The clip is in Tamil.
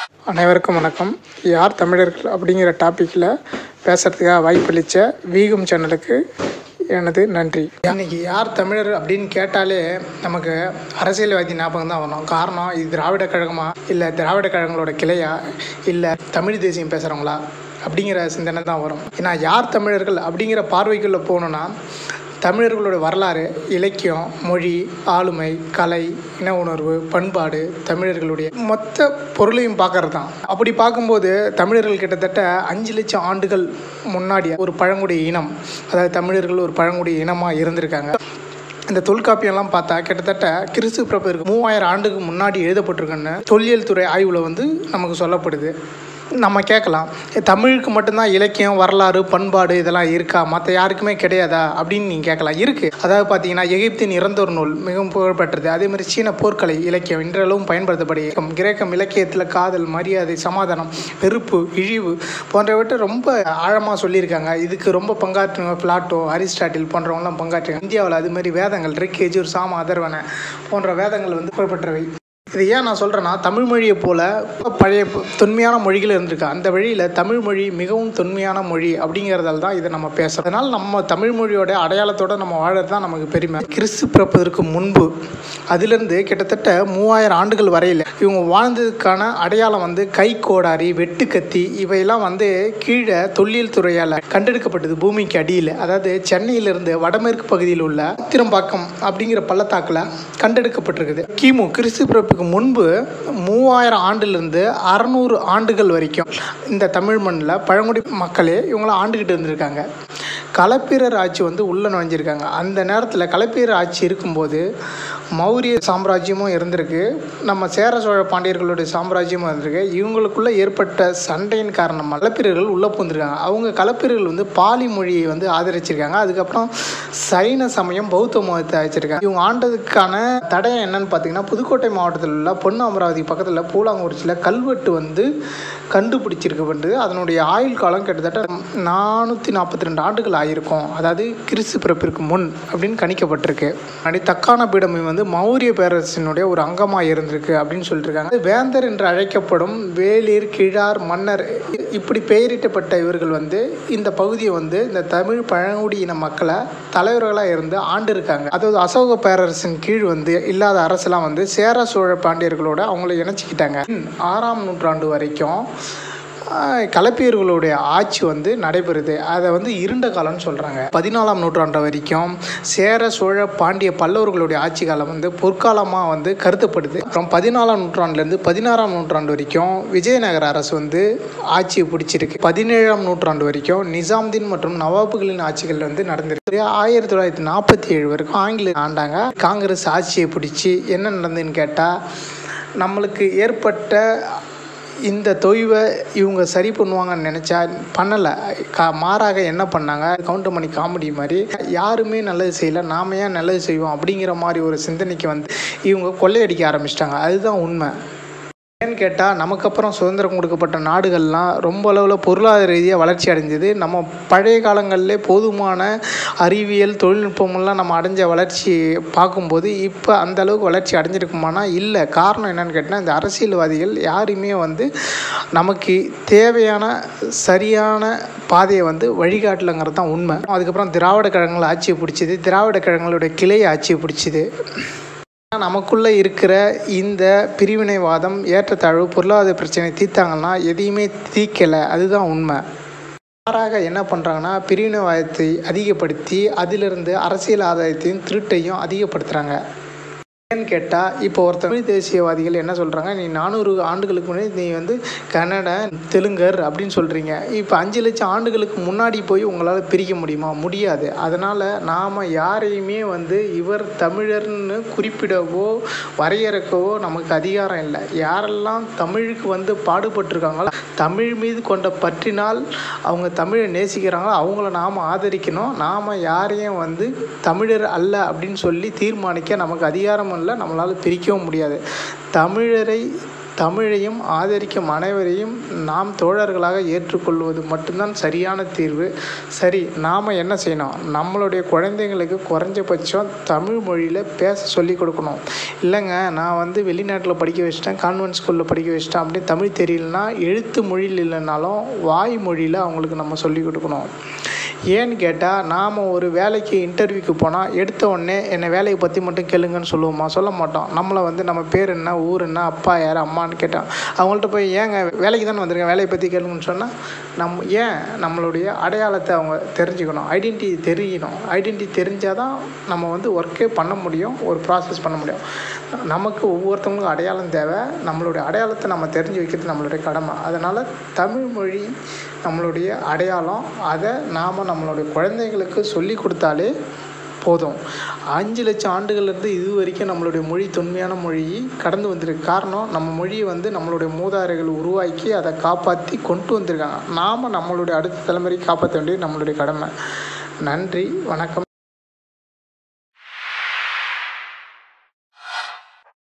அனைவருக்கும் வணக்கம் யார் தமிழர்கள் அப்படிங்கிற டாப்பிக்கில் பேசுகிறதுக்காக வாய்ப்பளித்த வீகம் சேனலுக்கு எனது நன்றி இன்னைக்கு யார் தமிழர் அப்படின்னு கேட்டாலே நமக்கு அரசியல்வாதி ஞாபகம் தான் வரும் காரணம் இது திராவிட கழகமா இல்லை திராவிட கழகங்களோட கிளையா இல்லை தமிழ் தேசியம் பேசுகிறவங்களா அப்படிங்கிற சிந்தனை தான் வரும் ஏன்னா யார் தமிழர்கள் அப்படிங்கிற பார்வைக்குள்ளே போகணுன்னா தமிழர்களோட வரலாறு இலக்கியம் மொழி ஆளுமை கலை இன உணர்வு பண்பாடு தமிழர்களுடைய மொத்த பொருளையும் பார்க்கறது தான் அப்படி பார்க்கும்போது தமிழர்கள் கிட்டத்தட்ட அஞ்சு லட்சம் ஆண்டுகள் முன்னாடி ஒரு பழங்குடி இனம் அதாவது தமிழர்கள் ஒரு பழங்குடி இனமாக இருந்திருக்காங்க இந்த தொல்காப்பியம்லாம் பார்த்தா கிட்டத்தட்ட கிறிஸ்து பிறப்பிற்கு மூவாயிரம் ஆண்டுக்கு முன்னாடி எழுதப்பட்டிருக்குன்னு தொல்லியல் துறை ஆய்வில் வந்து நமக்கு சொல்லப்படுது நம்ம கேட்கலாம் தமிழுக்கு மட்டும்தான் இலக்கியம் வரலாறு பண்பாடு இதெல்லாம் இருக்கா மற்ற யாருக்குமே கிடையாதா அப்படின்னு நீங்கள் கேட்கலாம் இருக்குது அதாவது பார்த்தீங்கன்னா எகிப்தின் இறந்தோர் நூல் மிகவும் புகழ்பெற்றது அதே மாதிரி சீன போர்க்கலை இலக்கியம் இன்றளவும் பயன்படுத்தப்படுகிறது கிரேக்கம் இலக்கியத்தில் காதல் மரியாதை சமாதானம் வெறுப்பு இழிவு போன்றவற்றை ரொம்ப ஆழமாக சொல்லியிருக்காங்க இதுக்கு ரொம்ப பங்காற்றுங்க பிளாட்டோ அரிஸ்டாட்டில் போன்றவங்களாம் பங்காற்றுங்க இந்தியாவில் அது மாதிரி வேதங்கள் ரிக் எஜூர் சாம அதர்வன போன்ற வேதங்கள் வந்து புகழ்பெற்றவை இது ஏன் நான் சொல்கிறேன்னா தமிழ் மொழியை போல் பழைய தொன்மையான மொழிகள் இருந்திருக்கு அந்த வழியில் தமிழ் மொழி மிகவும் தொன்மையான மொழி அப்படிங்கிறதால தான் இதை நம்ம பேசுகிறோம் அதனால் நம்ம தமிழ் மொழியோட அடையாளத்தோடு நம்ம வாழறது தான் நமக்கு பெருமை கிறிஸ்து பிறப்பதற்கு முன்பு அதிலிருந்து கிட்டத்தட்ட மூவாயிரம் ஆண்டுகள் வரையில் இவங்க வாழ்ந்ததுக்கான அடையாளம் வந்து கை கோடாரி வெட்டுக்கத்தி இவையெல்லாம் வந்து கீழே தொல்லியல் துறையால் கண்டெடுக்கப்பட்டது பூமிக்கு அடியில் அதாவது சென்னையிலிருந்து வடமேற்கு பகுதியில் உள்ள திரம்பாக்கம் அப்படிங்கிற பள்ளத்தாக்கில் கண்டெடுக்கப்பட்டிருக்குது கிமு கிறிஸ்து பிறப்புக்கு முன்பு மூவாயிரம் ஆண்டிலிருந்து அறநூறு ஆண்டுகள் வரைக்கும் இந்த தமிழ் மண்ணில் பழங்குடி மக்களே இவங்கள ஆண்டுக்கிட்டு இருந்திருக்காங்க களப்பிரர் ஆட்சி வந்து உள்ளே நுழைஞ்சிருக்காங்க அந்த நேரத்தில் களப்பிரர் ஆட்சி இருக்கும்போது மௌரிய சாம்ராஜ்யமும் இருந்திருக்கு நம்ம சேர சோழ பாண்டியர்களுடைய சாம்ராஜ்யமும் இருந்திருக்கு இவங்களுக்குள்ளே ஏற்பட்ட சண்டையின் காரணமாக களப்பிரர்கள் உள்ளே புகுந்திருக்காங்க அவங்க களப்பிரர்கள் வந்து பாலி மொழியை வந்து ஆதரிச்சிருக்காங்க அதுக்கப்புறம் சைன சமயம் பௌத்த மதத்தை வச்சிருக்காங்க இவங்க ஆண்டதுக்கான தடயம் என்னன்னு பார்த்தீங்கன்னா புதுக்கோட்டை மாவட்டத்தில் உள்ள பொன்னு அமராவதி பக்கத்தில் பூலாங்குறிச்சியில் கல்வெட்டு வந்து கண்டுபிடிச்சிருக்கப்பட்டது அதனுடைய ஆயுள் காலம் கிட்டத்தட்ட நானூற்றி நாற்பத்தி ரெண்டு ஆண்டுகள் ஆயிருக்கும் அதாவது கிறிஸ்து பிறப்பிற்கு முன் அப்படின்னு கணிக்கப்பட்டிருக்கு அப்படி தக்கான பீடமை வந்து மௌரிய பேரரசினுடைய ஒரு அங்கமாக இருந்திருக்கு அப்படின்னு சொல்லியிருக்காங்க வேந்தர் என்று அழைக்கப்படும் வேளிர் கிழார் மன்னர் இப்படி பெயரிட்டப்பட்ட இவர்கள் வந்து இந்த பகுதியை வந்து இந்த தமிழ் பழங்குடியின மக்களை தலைவர்களாக இருந்து ஆண்டு இருக்காங்க அதாவது அசோக பேரரசின் கீழ் வந்து இல்லாத அரசெல்லாம் வந்து சேர சோழ பாண்டியர்களோட அவங்கள இணைச்சிக்கிட்டாங்க ஆறாம் நூற்றாண்டு வரைக்கும் ஆஹ், களப்பியர்களுடைய ஆட்சி வந்து நடைபெறுது அதை வந்து இருண்ட காலம்னு சொல்கிறாங்க பதினாலாம் நூற்றாண்டு வரைக்கும் சேர சோழ பாண்டிய பல்லவர்களுடைய ஆட்சி காலம் வந்து பொற்காலமாக வந்து கருதப்படுது அப்புறம் பதினாலாம் நூற்றாண்டுலேருந்து பதினாறாம் நூற்றாண்டு வரைக்கும் விஜயநகர அரசு வந்து ஆட்சியை பிடிச்சிருக்கு பதினேழாம் நூற்றாண்டு வரைக்கும் நிசாம்தீன் மற்றும் நவாபுகளின் ஆட்சிகள் வந்து நடந்திருக்கு ஆயிரத்தி தொள்ளாயிரத்தி நாற்பத்தி ஏழு வரைக்கும் ஆங்கில ஆண்டாங்க காங்கிரஸ் ஆட்சியை பிடிச்சி என்ன நடந்ததுன்னு கேட்டால் நம்மளுக்கு ஏற்பட்ட இந்த தொய்வை இவங்க சரி பண்ணுவாங்கன்னு நினச்சா பண்ணலை கா மாறாக என்ன பண்ணாங்க கவுண்டர் மணி காமெடி மாதிரி யாருமே நல்லது செய்யலை நாம ஏன் நல்லது செய்வோம் அப்படிங்கிற மாதிரி ஒரு சிந்தனைக்கு வந்து இவங்க கொள்ளையடிக்க ஆரம்பிச்சிட்டாங்க அதுதான் உண்மை ஏன்னு கேட்டால் நமக்கு அப்புறம் சுதந்திரம் கொடுக்கப்பட்ட நாடுகள்லாம் ரொம்ப அளவில் பொருளாதார ரீதியாக வளர்ச்சி அடைஞ்சது நம்ம பழைய காலங்களிலே போதுமான அறிவியல் தொழில்நுட்பமெல்லாம் நம்ம அடைஞ்ச வளர்ச்சி பார்க்கும்போது இப்போ அந்த அளவுக்கு வளர்ச்சி அடைஞ்சிருக்குமானா இல்லை காரணம் என்னன்னு கேட்டால் இந்த அரசியல்வாதிகள் யாருமே வந்து நமக்கு தேவையான சரியான பாதையை வந்து வழிகாட்டலைங்கிறது தான் உண்மை அதுக்கப்புறம் திராவிட கழகங்கள் ஆட்சியை பிடிச்சிது திராவிட கழகங்களுடைய கிளை ஆட்சியை பிடிச்சிது நமக்குள்ளே இருக்கிற இந்த பிரிவினைவாதம் ஏற்றத்தாழ்வு பொருளாதார பிரச்சனை தீர்த்தாங்கன்னா எதையுமே தீர்க்கலை அதுதான் உண்மை மாறாக என்ன பண்ணுறாங்கன்னா பிரிவினைவாதத்தை அதிகப்படுத்தி அதிலிருந்து அரசியல் ஆதாயத்தையும் திருட்டையும் அதிகப்படுத்துகிறாங்க ஏன்னு கேட்டால் இப்போ ஒரு தமிழ் தேசியவாதிகள் என்ன சொல்கிறாங்க நீ நானூறு ஆண்டுகளுக்கு முன்னாடி நீ வந்து கன்னட தெலுங்கர் அப்படின்னு சொல்கிறீங்க இப்போ அஞ்சு லட்சம் ஆண்டுகளுக்கு முன்னாடி போய் உங்களால் பிரிக்க முடியுமா முடியாது அதனால் நாம் யாரையுமே வந்து இவர் தமிழர்னு குறிப்பிடவோ வரையறுக்கவோ நமக்கு அதிகாரம் இல்லை யாரெல்லாம் தமிழுக்கு வந்து பாடுபட்டிருக்காங்களோ தமிழ் மீது கொண்ட பற்றினால் அவங்க தமிழை நேசிக்கிறாங்களோ அவங்கள நாம் ஆதரிக்கணும் நாம் யாரையும் வந்து தமிழர் அல்ல அப்படின்னு சொல்லி தீர்மானிக்க நமக்கு அதிகாரம் இல்லை நம்மளால் பிரிக்கவும் முடியாது தமிழரை தமிழையும் ஆதரிக்கும் அனைவரையும் நாம் தோழர்களாக ஏற்றுக்கொள்வது மட்டும்தான் சரியான தீர்வு சரி நாம் என்ன செய்யணும் நம்மளுடைய குழந்தைங்களுக்கு குறைஞ்சபட்சம் தமிழ் மொழியில் பேச சொல்லி கொடுக்கணும் இல்லைங்க நான் வந்து வெளிநாட்டில் படிக்க வச்சிட்டேன் கான்வென்ட் ஸ்கூலில் படிக்க வச்சிட்டேன் அப்படி தமிழ் தெரியலனா எழுத்து மொழியில் இல்லைனாலும் வாய் மொழியில் அவங்களுக்கு நம்ம சொல்லி கொடுக்கணும் ஏன்னு கேட்டால் நாம் ஒரு வேலைக்கு இன்டர்வியூக்கு போனால் எடுத்த உடனே என்னை வேலையை பற்றி மட்டும் கேளுங்கன்னு சொல்லுவோமா சொல்ல மாட்டோம் நம்மளை வந்து நம்ம பேர் என்ன ஊர் என்ன அப்பா யார் அம்மான்னு கேட்டோம் அவங்கள்ட்ட போய் ஏங்க வேலைக்கு தானே வந்திருக்கேன் வேலையை பற்றி கேளுங்கன்னு சொன்னால் நம்ம ஏன் நம்மளுடைய அடையாளத்தை அவங்க தெரிஞ்சுக்கணும் ஐடென்டிட்டி தெரியணும் ஐடென்டிட்டி தெரிஞ்சால் தான் நம்ம வந்து ஒர்க்கே பண்ண முடியும் ஒரு ப்ராசஸ் பண்ண முடியும் நமக்கு ஒவ்வொருத்தவங்களுக்கும் அடையாளம் தேவை நம்மளுடைய அடையாளத்தை நம்ம தெரிஞ்சு வைக்கிறது நம்மளுடைய கடமை அதனால் தமிழ் மொழி நம்மளுடைய அடையாளம் அதை நாம் நம்மளுடைய குழந்தைங்களுக்கு சொல்லி கொடுத்தாலே போதும் அஞ்சு லட்சம் ஆண்டுகள்லேருந்து இது வரைக்கும் நம்மளுடைய மொழி தொன்மையான மொழி கடந்து வந்திருக்கு காரணம் நம்ம மொழியை வந்து நம்மளுடைய மூதாதைகள் உருவாக்கி அதை காப்பாற்றி கொண்டு வந்திருக்காங்க நாம் நம்மளுடைய அடுத்த தலைமுறைக்கு காப்பாற்ற வேண்டியது நம்மளுடைய கடமை நன்றி வணக்கம்